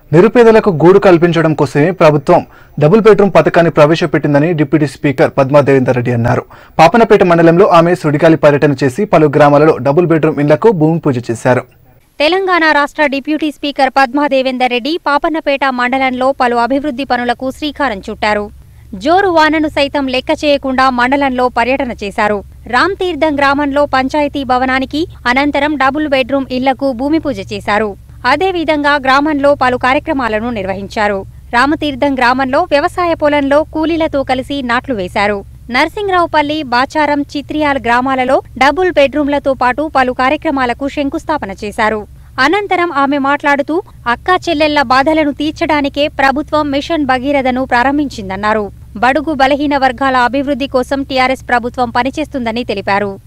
నిరుపేదలకు గూడు కల్పించడం కోసమే ప్రభుత్వం డబుల్ బెడ్రూమ్ పథకాన్ని ప్రవేశపెట్టిందని డిప్యూటీ స్పీకర్ పద్మా దేవేందర్ రెడ్డి అన్నారు పాపనపేట మండలంలో ఆమె సుడిగాలి పర్యటన చేసి పలు గ్రామాలలో డబుల్ బెడ్రూమ్ ఇళ్లకు భూమి పూజ చేశారు తెలంగాణ రాష్ట్ర డిప్యూటీ స్పీకర్ పద్మా దేవేందర్ రెడ్డి పాపన్నపేట మండలంలో పలు అభివృద్ధి పనులకు శ్రీకారం చుట్టారు జోరు వానను సైతం లెక్క చేయకుండా మండలంలో పర్యటన చేశారు రామ్ తీర్థం గ్రామంలో పంచాయతీ భవనానికి అనంతరం డబుల్ బెడ్రూమ్ ఇళ్లకు భూమి పూజ చేశారు అదేవిధంగా గ్రామంలో పలు కార్యక్రమాలను నిర్వహించారు రామతీర్థం గ్రామంలో వ్యవసాయ పొలంలో కూలీలతో కలిసి నాట్లు వేశారు నర్సింగ్రావుపల్లి బాచారం చిత్రియాల్ గ్రామాలలో డబుల్ బెడ్రూమ్లతో పాటు పలు కార్యక్రమాలకు శంకుస్థాపన చేశారు అనంతరం ఆమె మాట్లాడుతూ అక్కా చెల్లెళ్ల బాధలను తీర్చడానికే ప్రభుత్వం మిషన్ భగీరథను ప్రారంభించిందన్నారు బడుగు బలహీన వర్గాల అభివృద్ధి కోసం టీఆర్ఎస్ ప్రభుత్వం పనిచేస్తుందని తెలిపారు